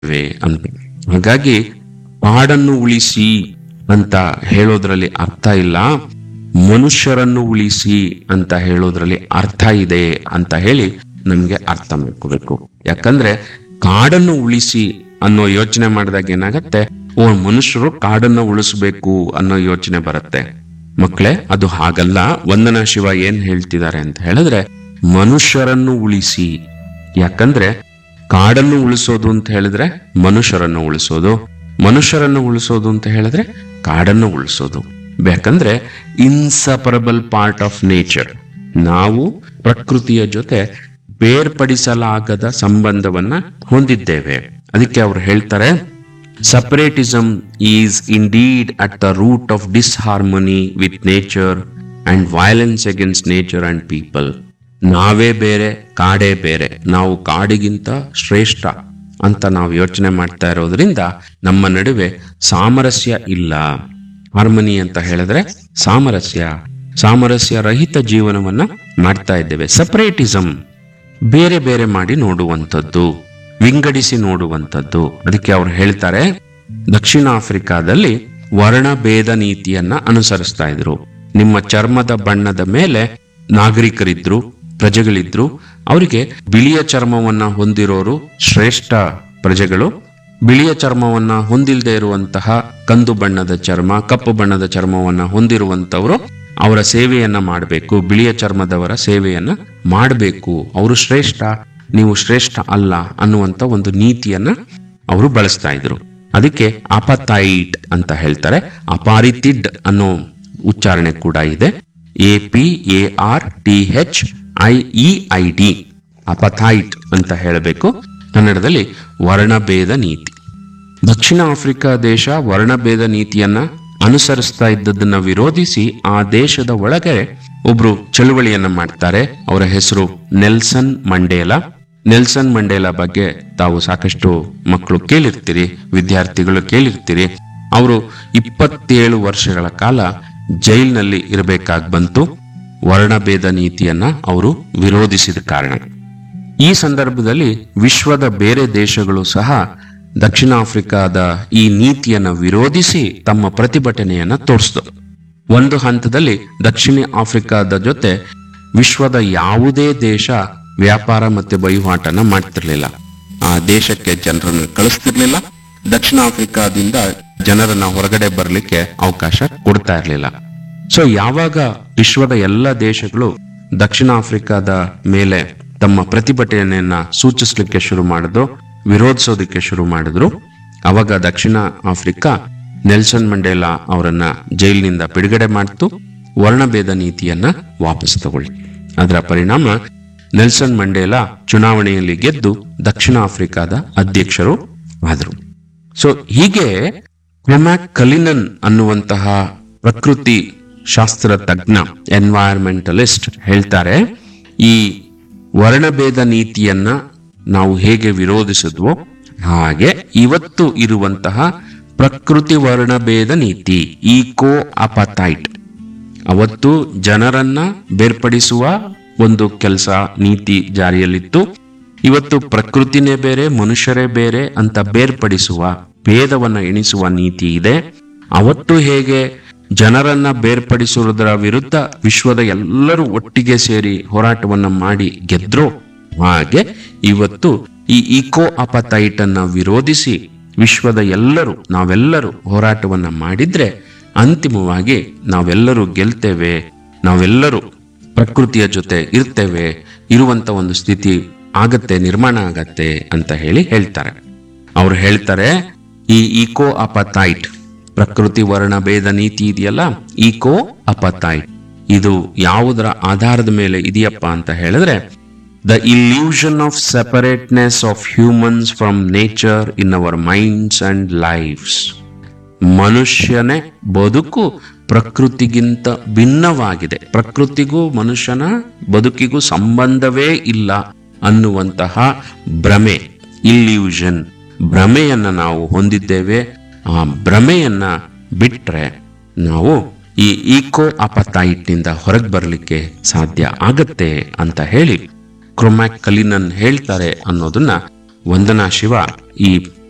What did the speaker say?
ಇವೆ ಅಂತ ಹಾಗಾಗಿ ಕಾಡನ್ನು ಉಳಿಸಿ ಅಂತ ಹೇಳೋದ್ರಲ್ಲಿ ಅರ್ಥ ಇಲ್ಲ ಮನುಷ್ಯರನ್ನು ಉಳಿಸಿ ಅಂತ ಹೇಳೋದ್ರಲ್ಲಿ ಅರ್ಥ ಇದೆ ಅಂತ ಹೇಳಿ ನಮ್ಗೆ ಅರ್ಥ ಮಾಡ್ಕೋಬೇಕು ಯಾಕಂದ್ರೆ ಕಾಡನ್ನು ಉಳಿಸಿ ಅನ್ನೋ ಯೋಚನೆ ಮಾಡಿದಾಗ ಏನಾಗತ್ತೆ ಓ ಮನುಷ್ಯರು ಕಾಡನ್ನ ಉಳಿಸ್ಬೇಕು ಅನ್ನೋ ಯೋಚನೆ ಬರುತ್ತೆ ಮಕ್ಕಳೇ ಅದು ಹಾಗಲ್ಲ ವಂದನಾ ಶಿವ ಏನ್ ಹೇಳ್ತಿದ್ದಾರೆ ಅಂತ ಹೇಳಿದ್ರೆ ಮನುಷ್ಯರನ್ನು ಉಳಿಸಿ ಯಾಕಂದ್ರೆ ಕಾಡನ್ನು ಉಳಿಸೋದು ಅಂತ ಹೇಳಿದ್ರೆ ಮನುಷ್ಯರನ್ನು ಉಳಿಸೋದು ಮನುಷ್ಯರನ್ನು ಉಳಿಸೋದು ಅಂತ ಹೇಳಿದ್ರೆ ಕಾಡನ್ನು ಉಳಿಸೋದು ಯಾಕಂದ್ರೆ ಇನ್ಸಪರಬಲ್ ಪಾರ್ಟ್ ಆಫ್ ನೇಚರ್ ನಾವು ಪ್ರಕೃತಿಯ ಜೊತೆ ಬೇರ್ಪಡಿಸಲಾಗದ ಸಂಬಂಧವನ್ನ ಹೊಂದಿದ್ದೇವೆ ಅದಕ್ಕೆ ಅವ್ರು ಹೇಳ್ತಾರೆ separatism is indeed at the root of disharmony with nature and violence against nature and people ನಾವೇ ಬೇರೆ ಕಾಡೇ ಬೇರೆ ನಾವು ಕಾಡಿಗಿಂತ ಶ್ರೇಷ್ಠ ಅಂತ ನಾವು ಯೋಚನೆ ಮಾಡ್ತಾ ಇರೋದ್ರಿಂದ ನಮ್ಮ ನಡುವೆ ಸಾಮರಸ್ಯ ಇಲ್ಲ ಹಾರ್ಮನಿ ಅಂತ ಹೇಳಿದ್ರೆ ಸಾಮರಸ್ಯ ಸಾಮರಸ್ಯ ರಹಿತ ಜೀವನವನ್ನ ಮಾಡ್ತಾ ಇದ್ದೇವೆ ಸಪರೇಟಿಸಮ್ ಬೇರೆ ಬೇರೆ ಮಾಡಿ ನೋಡುವಂಥದ್ದು ವಿಂಗಡಿಸಿ ನೋಡುವಂಥದ್ದು ಅದಕ್ಕೆ ಅವ್ರು ಹೇಳ್ತಾರೆ ದಕ್ಷಿಣ ಆಫ್ರಿಕಾದಲ್ಲಿ ವರ್ಣಭೇದ ನೀತಿಯನ್ನ ಅನುಸರಿಸ್ತಾ ಇದ್ರು ನಿಮ್ಮ ಚರ್ಮದ ಬಣ್ಣದ ಮೇಲೆ ನಾಗರಿಕರಿದ್ರು ಪ್ರಜೆಗಳಿದ್ರು ಅವರಿಗೆ ಬಿಳಿಯ ಚರ್ಮವನ್ನ ಹೊಂದಿರೋರು ಶ್ರೇಷ್ಠ ಪ್ರಜೆಗಳು ಬಿಳಿಯ ಚರ್ಮವನ್ನ ಹೊಂದಿಲ್ಲದೆ ಇರುವಂತಹ ಕಂದು ಬಣ್ಣದ ಚರ್ಮ ಕಪ್ಪು ಬಣ್ಣದ ಚರ್ಮವನ್ನ ಹೊಂದಿರುವಂತವರು ಅವರ ಸೇವೆಯನ್ನ ಮಾಡಬೇಕು ಬಿಳಿಯ ಚರ್ಮದವರ ಸೇವೆಯನ್ನ ಮಾಡಬೇಕು ಅವರು ಶ್ರೇಷ್ಠ ನೀವು ಶ್ರೇಷ್ಠ ಅಲ್ಲ ಅನ್ನುವಂತ ಒಂದು ನೀತಿಯನ್ನ ಅವರು ಬಳಸ್ತಾ ಇದ್ರು ಅದಕ್ಕೆ ಅಪತೈಟ್ ಅಂತ ಹೇಳ್ತಾರೆ ಅಪಾರಿತಿಡ್ ಅನ್ನೋ ಉಚ್ಚಾರಣೆ ಕೂಡ ಇದೆ A P A R T H I E I D apartheid ಅಂತ ಹೇಳಬೇಕು ಕನ್ನಡದಲ್ಲಿ ವರ್ಣಭೇದ ನೀತಿ ದಕ್ಷಿಣ ಆಫ್ರಿಕಾ ದೇಶ ವರ್ಣಭೇದ ನೀತಿಯನ್ನ ಅನುಸರಿಸ್ತಾ ಇದ್ದದನ್ನ ವಿರೋಧಿಸಿ ಆ ದೇಶದ ಒಳಗೆ ಒಬ್ರು ಚಳುವಳಿಯನ್ನ ಮಾಡ್ತಾರೆ ಅವರ ಹೆಸರು ನೆಲ್ಸನ್ ಮಂಡೇಲಾ ನೆಲ್ಸನ್ ಮಂಡೇಲಾ ಬಗ್ಗೆ ತಾವು ಸಾಕಷ್ಟು ಮಕ್ಕಳು ಕೇಳಿರ್ತೀರಿ ವಿದ್ಯಾರ್ಥಿಗಳು ಕೇಳಿರ್ತೀರಿ ಅವರು ಇಪ್ಪತ್ತೇಳು ವರ್ಷಗಳ ಕಾಲ ಜೈಲಿನಲ್ಲಿ ಇರಬೇಕಾಗಿ ಬಂತು ವರ್ಣಭೇದ ನೀತಿಯನ್ನ ಅವರು ವಿರೋಧಿಸಿದ ಕಾರಣ ಈ ಸಂದರ್ಭದಲ್ಲಿ ವಿಶ್ವದ ಬೇರೆ ದೇಶಗಳು ಸಹ ದಕ್ಷಿಣ ಆಫ್ರಿಕಾದ ಈ ನೀತಿಯನ್ನ ವಿರೋಧಿಸಿ ತಮ್ಮ ಪ್ರತಿಭಟನೆಯನ್ನ ತೋರಿಸಿತು ಒಂದು ಹಂತದಲ್ಲಿ ದಕ್ಷಿಣ ಆಫ್ರಿಕಾದ ಜೊತೆ ವಿಶ್ವದ ಯಾವುದೇ ದೇಶ ವ್ಯಾಪಾರ ಮತ್ತೆ ವಹಿವಾಟನ ಮಾಡ್ತಿರ್ಲಿಲ್ಲ ಆ ದೇಶಕ್ಕೆ ಜನರನ್ನು ಕಳಿಸ್ತಿರ್ಲಿಲ್ಲ ದಕ್ಷಿಣ ಆಫ್ರಿಕಾದಿಂದ ಜನರನ್ನ ಹೊರಗಡೆ ಬರಲಿಕ್ಕೆ ಅವಕಾಶ ಕೊಡ್ತಾ ಇರಲಿಲ್ಲ ಸೊ ಯಾವಾಗ ವಿಶ್ವದ ಎಲ್ಲ ದೇಶಗಳು ದಕ್ಷಿಣ ಆಫ್ರಿಕಾದ ಮೇಲೆ ತಮ್ಮ ಪ್ರತಿಭಟನೆಯನ್ನ ಸೂಚಿಸ್ಲಿಕ್ಕೆ ಶುರು ಮಾಡಿದ್ರು ವಿರೋಧಿಸೋದಕ್ಕೆ ಶುರು ಮಾಡಿದ್ರು ಅವಾಗ ದಕ್ಷಿಣ ಆಫ್ರಿಕಾ ನೆಲ್ಸನ್ ಮಂಡೇಲಾ ಅವರನ್ನ ಜೈಲಿನಿಂದ ಬಿಡುಗಡೆ ಮಾಡ್ತು ವರ್ಣಭೇದ ನೀತಿಯನ್ನ ವಾಪಸ್ ತಗೊಳ್ಳಿ ಅದರ ಪರಿಣಾಮ ನೆಲ್ಸನ್ ಮಂಡೇಲಾ ಚುನಾವಣೆಯಲ್ಲಿ ಗೆದ್ದು ದಕ್ಷಿಣ ಆಫ್ರಿಕಾದ ಅಧ್ಯಕ್ಷರು ಆದರು ಸೊ ಹೀಗೆ ಕ್ರೊಮ್ಯಾಕ್ ಕಲಿನನ್ ಅನ್ನುವಂತಹ ಪ್ರಕೃತಿ ಶಾಸ್ತ್ರ ತಜ್ಞ ಎನ್ವೈರನ್ಮೆಂಟಲಿಸ್ಟ್ ಹೇಳ್ತಾರೆ ಈ ವರ್ಣಭೇದ ನೀತಿಯನ್ನ ನಾವು ಹೇಗೆ ವಿರೋಧಿಸಿದ್ವೋ ಹಾಗೆ ಇವತ್ತು ಇರುವಂತಹ ಪ್ರಕೃತಿ ವರ್ಣಭೇದ ನೀತಿ ಈಕೋ ಅಪತೈಟ್ ಅವತ್ತು ಜನರನ್ನ ಬೇರ್ಪಡಿಸುವ ಒಂದು ಕೆಲಸ ನೀತಿ ಜಾರಿಯಲ್ಲಿತ್ತು ಇವತ್ತು ಪ್ರಕೃತಿನೇ ಬೇರೆ ಮನುಷ್ಯರೇ ಬೇರೆ ಅಂತ ಬೇರ್ಪಡಿಸುವ ಭೇದವನ್ನ ಎಣಿಸುವ ನೀತಿ ಇದೆ ಅವತ್ತು ಹೇಗೆ ಜನರನ್ನ ಬೇರ್ಪಡಿಸುವುದರ ವಿರುದ್ಧ ವಿಶ್ವದ ಎಲ್ಲರೂ ಒಟ್ಟಿಗೆ ಸೇರಿ ಹೋರಾಟವನ್ನ ಮಾಡಿ ಗೆದ್ರು ಹಾಗೆ ಇವತ್ತು ಈ ಇಕೋ ಅಪತೈಟ್ ಅನ್ನ ವಿರೋಧಿಸಿ ವಿಶ್ವದ ಎಲ್ಲರೂ ನಾವೆಲ್ಲರೂ ಹೋರಾಟವನ್ನ ಮಾಡಿದ್ರೆ ಅಂತಿಮವಾಗಿ ನಾವೆಲ್ಲರೂ ಗೆಲ್ತೇವೆ ನಾವೆಲ್ಲರೂ ಪ್ರಕೃತಿಯ ಜೊತೆ ಇರ್ತೇವೆ ಇರುವಂತ ಒಂದು ಸ್ಥಿತಿ ಆಗತ್ತೆ ನಿರ್ಮಾಣ ಆಗತ್ತೆ ಅಂತ ಹೇಳಿ ಹೇಳ್ತಾರೆ ಅವ್ರು ಹೇಳ್ತಾರೆ ಈ ಇಕೋ ಅಪತೈಟ್ ಪ್ರಕೃತಿ ವರ್ಣ ಭೇದ ನೀತಿ ಇದೆಯಲ್ಲ ಈಕೋ ಅಪತೈಟ್ ಇದು ಯಾವುದರ ಆಧಾರದ ಮೇಲೆ ಇದೆಯಪ್ಪ ಅಂತ ಹೇಳಿದ್ರೆ the illusion of separateness of humans from nature in our minds and lifes ಮನುಷ್ಯನೇ ಬದುಕು ಪ್ರಕೃತಿಗಿಂತ ಭಿನ್ನವಾಗಿದೆ ಪ್ರಕೃತಿಗೂ ಮನುಷ್ಯನ ಬದುಕಿಗೂ ಸಂಬಂಧವೇ ಇಲ್ಲ ಅನ್ನುವಂತಹ ಭ್ರಮೆ ಇಲ್ಯೂಷನ್ ಭ್ರಮೆಯನ್ನ ನಾವು ಹೊಂದಿದ್ದೇವೆ ಆ ಭ್ರಮೆಯನ್ನ ಬಿಟ್ರೆ ನಾವು ಈ ಈಕೋ ಅಪತೈಟ್ನಿಂದ ಹೊರಗೆ ಬರಲಿಕ್ಕೆ ಸಾಧ್ಯ ಆಗತ್ತೆ ಅಂತ ಹೇಳಿ ಕ್ರೊಮ್ಯಾಕ್ ಕಲಿನನ್ ಹೇಳ್ತಾರೆ ಅನ್ನೋದನ್ನ ವಂದನಾ ಶಿವ ಈ